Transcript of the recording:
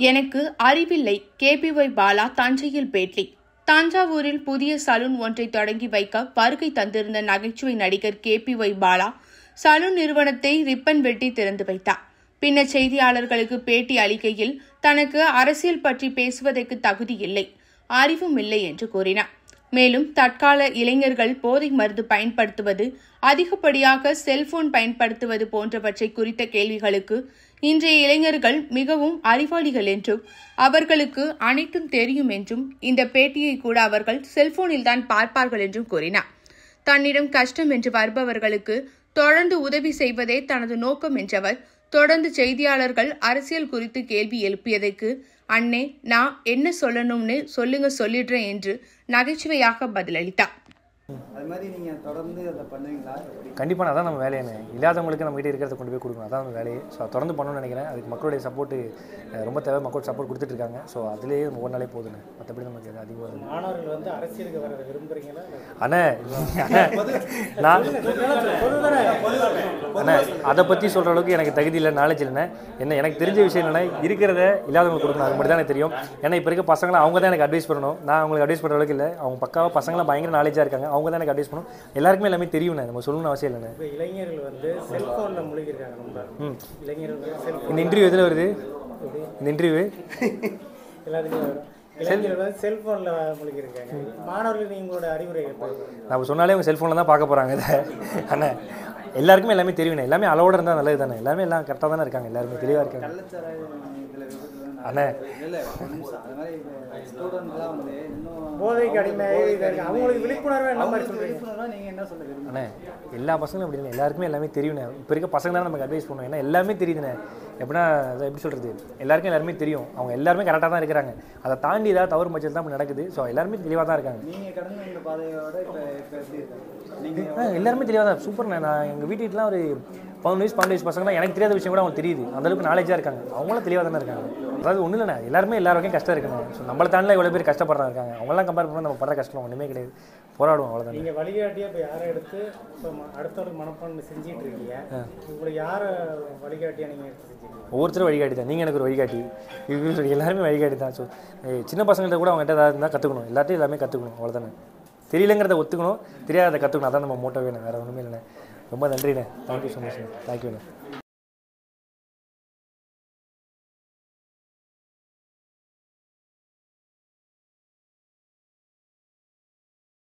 எனக்கு அறிவில்லை கேபிஒய் பாலா தஞ்சையில் பேட்டி தஞ்சாவூரில் புதிய சலூன் ஒன்றை தொடங்கி வைக்க வருகை தந்திருந்த நகைச்சுவை நடிகர் கேபிஒய் பாலா சலூன் நிறுவனத்தை ரிப்பன் வெட்டி திறந்து வைத்தார் பின்னர் செய்தியாளர்களுக்கு பேட்டி அளிக்கையில் தனக்கு அரசியல் பற்றி பேசுவதற்கு தகுதி இல்லை அறிவும் இல்லை என்று கூறினார் மேலும் தற்கால இளைஞர்கள் போதை மருந்து பயன்படுத்துவது அதிகப்படியாக செல்போன் பயன்படுத்துவது போன்றவற்றை குறித்த கேள்விகளுக்கு இன்றைய இளைஞர்கள் மிகவும் அறிவாளிகள் என்றும் அவர்களுக்கு அனைத்தும் தெரியும் என்றும் இந்த பேட்டியை கூட அவர்கள் செல்போனில்தான் பார்ப்பார்கள் என்றும் கூறினார் தன்னிடம் கஷ்டம் என்று வருபவர்களுக்கு தொடர்ந்து உதவி செய்வதே தனது நோக்கம் என்றவர் தொடர்ந்து செய்தியாளர்கள் அரசியல் குறித்து கேள்வி எழுப்பியதற்கு அண்ணே நான் என்ன சொல்லணும்னு சொல்லுங்க சொல்லிடுறேன் என்று நகைச்சுவையாக பதிலளித்தார் அது மாதிரி நீங்கள் தொடர்ந்து அதை பண்ணுவீங்களா எப்படி கண்டிப்பாக அதான் நம்ம வேலையானே இல்லாதவங்களுக்கு நம்ம கிட்ட இருக்கிறத கொண்டு போய் கொடுக்கணும் அதான் நம்ம வேலையே ஸோ தொடர்ந்து பண்ணணும்னு நினைக்கிறேன் அதுக்கு மக்களுடைய சப்போர்ட்டு ரொம்ப தேவை மக்கள் சப்போர்ட் கொடுத்துட்டு இருக்காங்க ஸோ அதுலேயே நம்ம ஒரு நாளே போதுங்க மற்றபடி நமக்கு எது அதிகமாக இல்லை. மாணவர்கள் வந்து அரசியலுக்கு வர விரும்புறீங்களா அண்ணே அண்ணே நான் அண்ணே அதை பற்றி சொல்கிற அளவுக்கு எனக்கு தகுதி இல்லை நாலேஜ் இல்லைண்ணே என்ன எனக்கு தெரிஞ்ச விஷயம் என்னென்னா இருக்கிறத இல்லாதவங்களுக்கு கொடுக்கணும் அது மட்டும் தான் எனக்கு தெரியும் ஏன்னா இப்போ இருக்க பசங்களாம் அவங்க தான் எனக்கு அட்வைஸ் பண்ணணும் நான் அவங்களுக்கு அட்வைஸ் பண்ணுற அளவுக்கு இல்லை அவங்க பக்காவாக பசங்களாம் பயங்கர நாலேஜாக இருக்காங்க அவங்க தான் எனக்கு அட்வைஸ் பண்ணணும் எல்லாருக்குமே எல்லாமே தெரியும்ண்ணே நம்ம சொல்லணும்னு அவசியம் இல்லைண்ணே இப்போ இளைஞர்கள் வந்து செல்போனில் மூழ்கிருக்காங்க ரொம்ப ம் இளைஞர்கள் வந்து செல்போன் இந்த இன்டர்வியூ எதில் வருது இந்த இன்டர்வியூ எல்லாத்துக்கும் வரும் இளைஞர்கள் வந்து செல்போனில் மூழ்கிருக்காங்க மாணவர்களுக்கு உங்களோட அறிவுரை எப்படி? நம்ம சொன்னாலே அவங்க செல்ஃபோனில் தான் பார்க்க போகிறாங்க இதை அண்ணே எல்லாருக்குமே எல்லாமே தெரியுண்ணே எல்லாமே அளவோட இருந்தால் நல்லது தானே எல்லாமே எல்லாம் கரெக்டாக தானே இருக்காங்க எல்லாருமே தெளிவாக இருக்காங்க கள்ளச்சாராயம் இதில் விபத்துல அண்ணே இல்லை ஒரு நிமிஷம் அது மாதிரி ஸ்டூடெண்ட்லாம் வந்து இன்னும் போதைக்கு அடிமையாக இருக்காங்க அவங்களுக்கு விழிப்புணர்வு என்ன மாதிரி அவங்களுக்கு சொல்றீங்க விழிப்புணர்வா நீங்கள் என்ன சொல்ல விரும்புறீங்க அண்ணே எல்லா பசங்களும் அப்படி இல்லை எல்லாருக்குமே எல்லாமே தெரியுண்ணே இப்போ இருக்க பசங்க தான் நமக்கு அட்வைஸ் பண்ணுவோம் ஏன்னா எல்லாமே தெரியுதுண்ணே எப்படின்னா அதை எப்படி சொல்கிறது எல்லாருக்கும் எல்லாருமே தெரியும் அவங்க எல்லாருமே கரெக்டாக தான் இருக்கிறாங்க அதை தாண்டி ஏதாவது தவறு பட்சத்தில் தான் இப்படி நடக்குது ஸோ எல்லாருமே தெளிவாக தான் இருக்காங்க நீங்கள் கடந்து இந்த பாதையோட இப்போ இப்போ எப்படி இருக்காங்க நீங்கள் ஆ எல்லாருமே தெளிவாக தான் சூப்பர்ண்ணே நான் எங்கள் வீட்டுக்குலாம் ஒரு பதினொன்று வயசு பன்னெண்டு வயசு பசங்களாம் எனக்கு தெரியாத விஷயம் கூட அவங்க தெரியுது அந்த அளவுக்கு நாலேஜாக இருக்காங்க அவங்களும் தெளிவாக தானே இருக்காங்க அதாவது ஒன்றும் இல்லைண்ணே எல்லாருமே எல்லாருக்கும் கஷ்டம் இருக்குண்ணே ஸோ நம்மளை தாண்டில எவ்வளோ பேர் கஷ்டப்படுறாங்க இருக்காங்க அவங்களாம் கம்பேர் பண்ணால் நம்ம படுற கஷ்டம் ஒன்றுமே கிடையாது போராடுவோம் அவ்வளோதான் நீங்கள் வழிகாட்டியாக இப்போ யாரை எடுத்து இப்போ அடுத்தவருக்கு மனப்பான்மை செஞ்சிட்டு இருக்கீங்க உங்களுக்கு யாரை வழிகாட்டியாக நீங்கள் எடுத்து செஞ்சீங்க ஒவ்வொருத்தரும் வழிகாட்டி தான் நீங்கள் எனக்கு ஒரு வழிகாட்டி இது எல்லாருமே வழிகாட்டி தான் ஸோ சின்ன பசங்கள்ட்ட கூட அவங்ககிட்ட ஏதாவது இருந்தால் கற்றுக்கணும் எல்லாத்தையும் எல்லாமே கற்றுக்கணும் அவ்வளோதானே தெரியலங்கிறத ஒத்துக்கணும் தெரியாததை கற்றுக்கணும் அதான் நம்ம மோட்டோ வேணும் வேறு ஒன்றுமே இல்லைண்ணே ரொம்ப நன்றிண்ணே தேங்க்யூ ஸோ மச் தேங்க்யூண்ணே